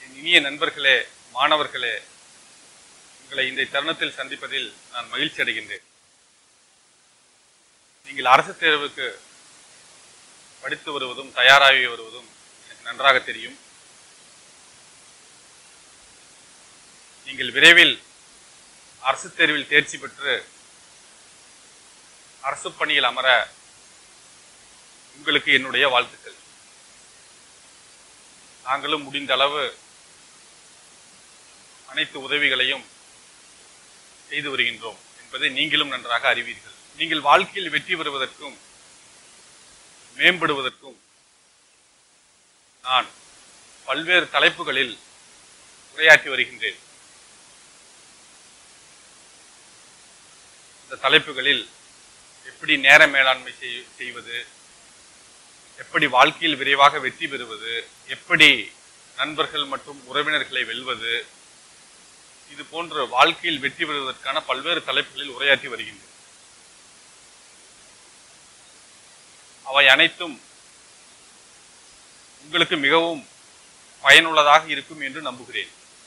என் இனிய நண்பர்களே மாணவர்களே உங்களை இந்த தருணத்தில் சந்திப்பதில் நான் மகிழ்ச்சி அடைகின்றேன் நீங்கள் அரசு தேர்வுக்கு படித்து வருவதும் தயாராகி வருவதும் எனக்கு நன்றாக தெரியும் நீங்கள் விரைவில் அரசு தேர்வில் தேர்ச்சி பெற்று அரசு பணியில் அமர உங்களுக்கு என்னுடைய வாழ்த்துக்கள் நாங்களும் முடிந்த அளவு அனைத்து உதவிகளையும் செய்து வருகின்றோம் என்பதை நீங்களும் நன்றாக அறிவீர்கள் நீங்கள் வாழ்க்கையில் வெற்றி பெறுவதற்கும் மேம்படுவதற்கும் நான் பல்வேறு தலைப்புகளில் உரையாற்றி வருகின்றேன் இந்த தலைப்புகளில் எப்படி நேர மேலாண்மை செய்- செய்வது எப்படி வாழ்க்கையில் விரைவாக வெற்றி பெறுவது எப்படி நண்பர்கள் மற்றும் உறவினர்களை வெல்வது இது போன்ற வாழ்க்கையில் வெற்றி பெறுவதற்கான பல்வேறு தலைப்புகளில் உரையாற்றி வருகின்றேன் அவை அனைத்தும் உங்களுக்கு மிகவும் பயனுள்ளதாக இருக்கும் என்று நம்புகிறேன்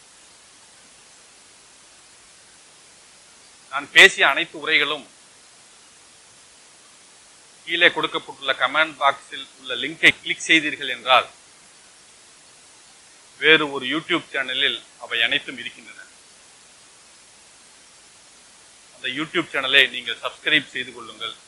நான் பேசிய அனைத்து உரைகளும் கீழே கொடுக்கப்பட்டுள்ள கமெண்ட் பாக்ஸில் உள்ள லிங்கை கிளிக் செய்தீர்கள் என்றால் வேறு ஒரு யூடியூப் சேனலில் அவை அனைத்தும் இருக்கின்றன அந்த யூடியூப் சேனலை நீங்கள் சப்ஸ்கிரைப் செய்து கொள்ளுங்கள்